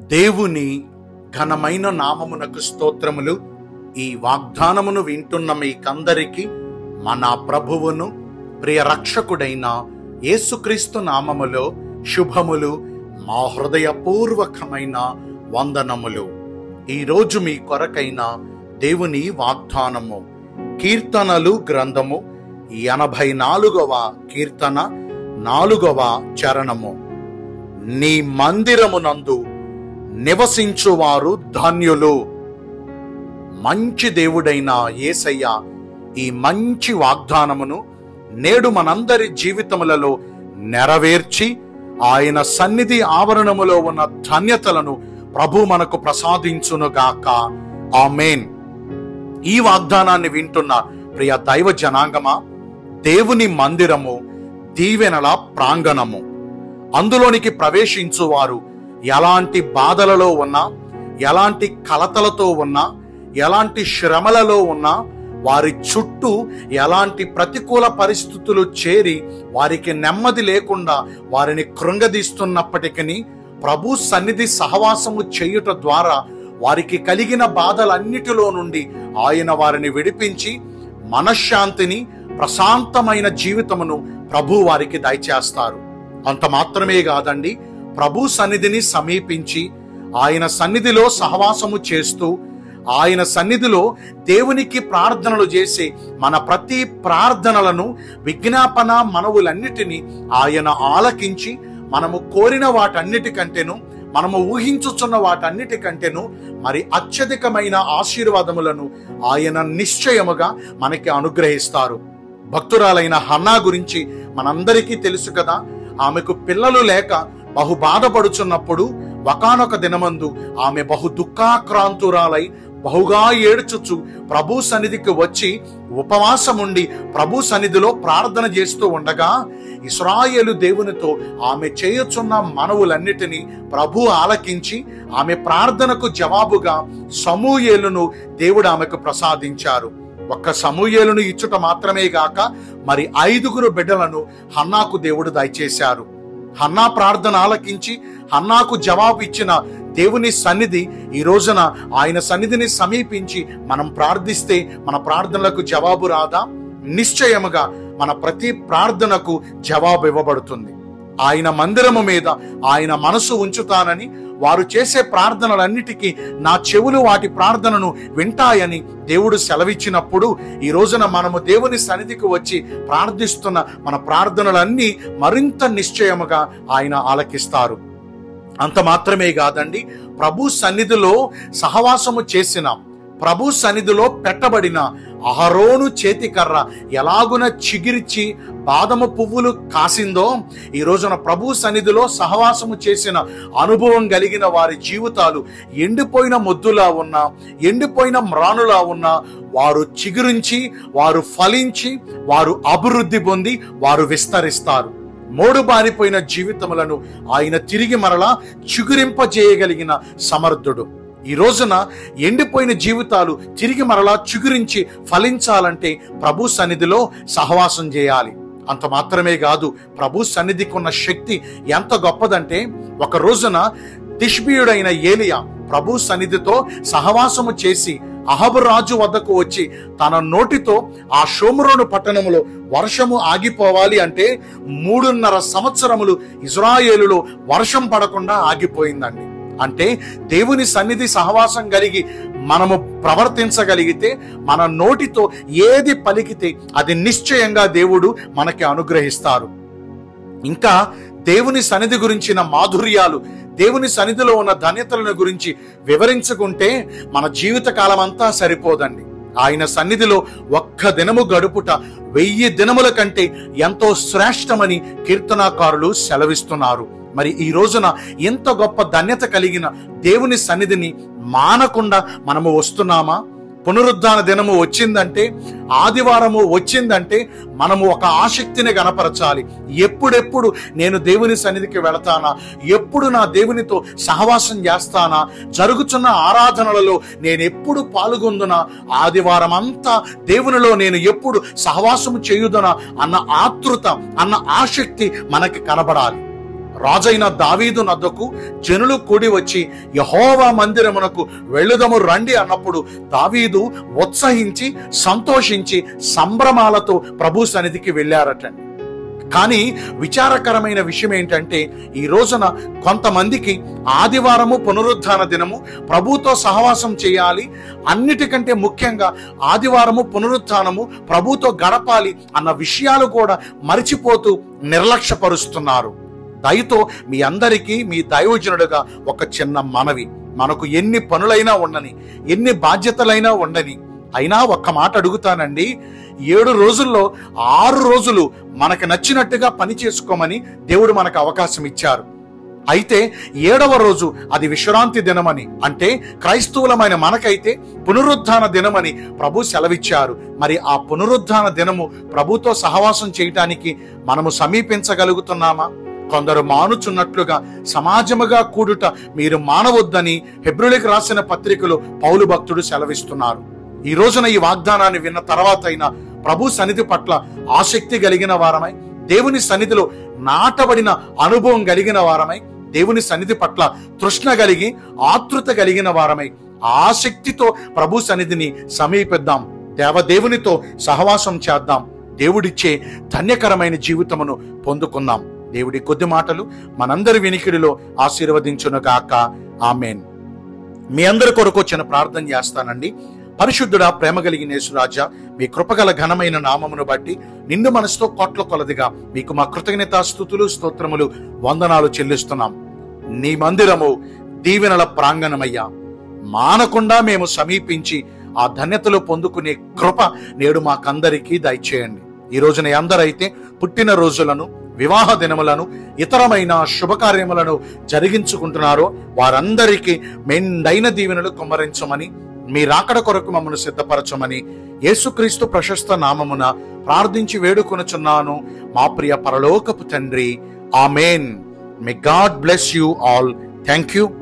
దేవుని ఘనమైన నామమునకు స్తోత్రములు ఈ వాగ్దానమును వింటున్న మీకందరికి మన ప్రభువును ప్రియ రక్షకుడైన యేసుక్రీస్తు నామములో శుభములు మా హృదయపూర్వకమైన వందనములు ఈరోజు మీ కొరకైన దేవుని వాగ్దానము కీర్తనలు గ్రంథము ఎనభై నాలుగవ కీర్తన నాలుగవ చరణము నీ మందిరమునందు నివసించువారు ధన్యులు మంచి దేవుడైన యేసయ్య ఈ మంచి వాగ్దానమును నేడు మనందరి జీవితములలో నెరవేర్చి ఆయన సన్నిధి ఆవరణములో ఉన్న ధన్యతలను ప్రభు మనకు ప్రసాదించునుగాక ఆమెన్ ఈ వాగ్దానాన్ని వింటున్న ప్రియ దైవ జనాంగమా దేవుని మందిరము దీవెనల ప్రాంగణము అందులోనికి ప్రవేశించువారు ఎలాంటి బాధలలో ఉన్నా ఎలాంటి కలతలతో ఉన్నా ఎలాంటి శ్రమలలో ఉన్నా వారి చుట్టూ ఎలాంటి ప్రతికూల పరిస్థితులు చేరి వారికి నెమ్మది లేకుండా వారిని కృంగదీస్తున్నప్పటికీ ప్రభు సన్నిధి సహవాసము చేయుట ద్వారా వారికి కలిగిన బాధలన్నిటిలో నుండి ఆయన వారిని విడిపించి మనశ్శాంతిని ప్రశాంతమైన జీవితమును ప్రభు వారికి దయచేస్తారు అంత మాత్రమే కాదండి ప్రభు సన్నిధిని సమీపించి ఆయన సన్నిధిలో సహవాసము చేస్తూ ఆయన సన్నిధిలో దేవునికి ప్రార్థనలు చేసి మన ప్రతి ప్రార్థనలను విజ్ఞాపన మనవులన్నిటినీ ఆయన ఆలకించి మనము కోరిన వాటన్నిటికంటేను మనము ఊహించుచున్న వాటన్నిటికంటేను మరి అత్యధికమైన ఆశీర్వాదములను ఆయన నిశ్చయముగా మనకి అనుగ్రహిస్తారు భక్తురాలైన హన్నా గురించి మనందరికీ తెలుసు కదా ఆమెకు పిల్లలు లేక బహు బాధపడుచున్నప్పుడు ఒకనొక దినమందు ఆమె బహు దుఃఖాక్రాంతురాలై బహుగా ఏడ్చుచు ప్రభు సన్నిధికి వచ్చి ఉపవాసముండి ప్రభు సన్నిధిలో ప్రార్థన చేస్తూ ఉండగా ఇస్రాయేలు దేవునితో ఆమె చేయుచున్న మనవులన్నిటినీ ప్రభు ఆలకించి ఆమె ప్రార్థనకు జవాబుగా సమూయేలును దేవుడు ఆమెకు ప్రసాదించారు ఒక్క సమూయేలును ఇచ్చుట మాత్రమే గాక మరి ఐదుగురు బిడ్డలను హన్నాకు దేవుడు దయచేశారు హన్నా ప్రార్థన ఆలకించి హన్నాకు జవాబు ఇచ్చిన దేవుని సన్నిధి ఈ రోజున ఆయన సన్నిధిని సమీపించి మనం ప్రార్థిస్తే మన ప్రార్థనలకు జవాబు రాదా నిశ్చయముగా మన ప్రతి ప్రార్థనకు జవాబు ఇవ్వబడుతుంది ఆయన మందిరము మీద ఆయన మనసు ఉంచుతానని వారు చేసే ప్రార్థనలన్నిటికీ నా చెవులు వాటి ప్రార్థనను వింటాయని దేవుడు సెలవిచ్చినప్పుడు ఈ రోజున మనము దేవుని సన్నిధికి వచ్చి ప్రార్థిస్తున్న మన ప్రార్థనలన్నీ మరింత నిశ్చయముగా ఆయన ఆలకిస్తారు అంత మాత్రమే కాదండి ప్రభు సన్నిధిలో సహవాసము చేసిన ప్రభు సన్నిధిలో పెట్టబడిన అహరోను చేతికర్ర ఎలాగున చిగిరిచి బాదము పువ్వులు కాసిందో ఈ రోజున ప్రభు సన్నిధిలో సహవాసము చేసిన అనుభవం కలిగిన వారి జీవితాలు ఎండిపోయిన మొద్దులా ఉన్నా ఎండిపోయిన మ్రానులా ఉన్నా వారు చిగురించి వారు ఫలించి వారు అభివృద్ధి పొంది వారు విస్తరిస్తారు మోడు బారిపోయిన జీవితములను ఆయన తిరిగి మరలా చిగురింపజేయగలిగిన సమర్థుడు ఈ రోజున ఎండిపోయిన జీవితాలు తిరిగి మరలా చిగురించి ఫలించాలంటే ప్రభు సన్నిధిలో సహవాసం చేయాలి అంత మాత్రమే కాదు ప్రభు సన్నిధికి ఉన్న శక్తి ఎంత గొప్పదంటే ఒక రోజున తిష్బీయుడైన ఏలియా ప్రభు సన్నిధితో సహవాసము చేసి అహబు రాజు వద్దకు వచ్చి తన నోటితో ఆ షోమురోను పట్టణములో వర్షము ఆగిపోవాలి అంటే మూడున్నర సంవత్సరములు ఇజ్రాయేలులో వర్షం పడకుండా ఆగిపోయిందండి అంటే దేవుని సన్నిధి సహవాసం కలిగి మనము ప్రవర్తించగలిగితే మన నోటితో ఏది పలికితే అది నిశ్చయంగా దేవుడు మనకి అనుగ్రహిస్తారు ఇంకా దేవుని సన్నిధి గురించిన మాధుర్యాలు దేవుని సన్నిధిలో ఉన్న ధన్యతలను గురించి వివరించుకుంటే మన జీవిత కాలం అంతా సరిపోదండి ఆయన సన్నిధిలో ఒక్క దినము గడుపుట వెయ్యి దినముల కంటే ఎంతో శ్రేష్టమని కీర్తనాకారులు సెలవిస్తున్నారు మరి ఈ రోజున ఎంత గొప్ప ధన్యత కలిగిన దేవుని సన్నిధిని మానకుండా మనము వస్తున్నామా పునరుద్ధాన దినము వచ్చిందంటే ఆదివారము వచ్చిందంటే మనము ఒక ఆసక్తిని గనపరచాలి ఎప్పుడెప్పుడు నేను దేవుని సన్నిధికి వెళతానా ఎప్పుడు నా దేవునితో సహవాసం చేస్తానా జరుగుతున్న ఆరాధనలలో నేను ఎప్పుడు పాల్గొందునా ఆదివారం అంతా దేవునిలో నేను ఎప్పుడు సహవాసము చేయుదునా అన్న ఆతృత అన్న ఆసక్తి మనకి కనబడాలి రాజైన దావీదు నద్దకు జనులు కూడి వచ్చి యహోవా మందిరమునకు వెళ్ళుదము రండి అన్నప్పుడు దావీదు ఉత్సహించి సంతోషించి సంభ్రమాలతో ప్రభు సన్నిధికి వెళ్ళారటండి కానీ విచారకరమైన విషయం ఏంటంటే ఈ రోజున కొంతమందికి ఆదివారము పునరుద్ధాన దినము ప్రభుతో సహవాసం చేయాలి అన్నిటికంటే ముఖ్యంగా ఆదివారము పునరుద్ధానము ప్రభుతో గడపాలి అన్న విషయాలు కూడా మరిచిపోతూ నిర్లక్ష్యపరుస్తున్నారు దయతో మీ అందరికీ మీ దైవజనుడుగా ఒక చిన్న మనవి మనకు ఎన్ని పనులైనా ఉండని ఎన్ని బాధ్యతలైనా ఉండని అయినా ఒక్క మాట అడుగుతానండి ఏడు రోజుల్లో ఆరు రోజులు మనకు నచ్చినట్టుగా పని చేసుకోమని దేవుడు మనకు అవకాశం ఇచ్చారు అయితే ఏడవ రోజు అది విశ్రాంతి దినమని అంటే క్రైస్తవులమైన మనకైతే పునరుద్ధాన దినమని ప్రభు సెలవిచ్చారు మరి ఆ పునరుద్ధాన దినము ప్రభుతో సహవాసం చేయటానికి మనము సమీపించగలుగుతున్నామా కొందరు మానుచున్నట్లుగా సమాజముగా కూడుట మీరు మానవద్దని హెబ్రులకు రాసిన పత్రికలో పౌలు భక్తుడు సెలవిస్తున్నారు ఈ రోజున ఈ వాగ్దానాన్ని విన్న తర్వాత అయినా ప్రభు సన్నిధి పట్ల ఆసక్తి కలిగిన వారమై దేవుని సన్నిధిలో నాటబడిన అనుభవం కలిగిన వారమై దేవుని సన్నిధి పట్ల తృష్ణ కలిగి ఆతృత కలిగిన వారమై ఆసక్తితో ప్రభు సన్నిధిని సమీపిద్దాం దేవదేవునితో సహవాసం చేద్దాం దేవుడిచ్చే ధన్యకరమైన జీవితమును పొందుకుందాం దేవుడి కొద్ది మాటలు మనందరి వినికిడిలో ఆశీర్వదించును గాక ఆమెన్ మీ అందరి కొరకు వచ్చిన ప్రార్థన చేస్తానండి పరిశుద్ధుడా ప్రేమ కలిగిన యేసురాజా మీ కృపగల ఘనమైన నామమును బట్టి నిండు మనసుతో కోట్ల కొలదిగా మీకు మా కృతజ్ఞతా స్థుతులు స్తోత్రములు వందనాలు చెల్లిస్తున్నాం నీ మందిరము దీవెనల ప్రాంగణమయ్యా మానకుండా మేము సమీపించి ఆ ధన్యతలు పొందుకునే కృప నేడు మాకందరికీ దయచేయండి ఈ రోజున అందరైతే పుట్టిన రోజులను వివాహ దినములను ఇతరమైన శుభకార్యములను జరిగించుకుంటున్నారో వారందరికీ మెండైన దీవెనలు కుమ్మరించమని మీ రాకడ కొరకు మమ్మల్ని సిద్ధపరచమని యేసుక్రీస్తు ప్రశస్త నామమున ప్రార్థించి వేడుకొనుచున్నాను మా ప్రియ పరలోకపు తండ్రి amen may God bless you all thank you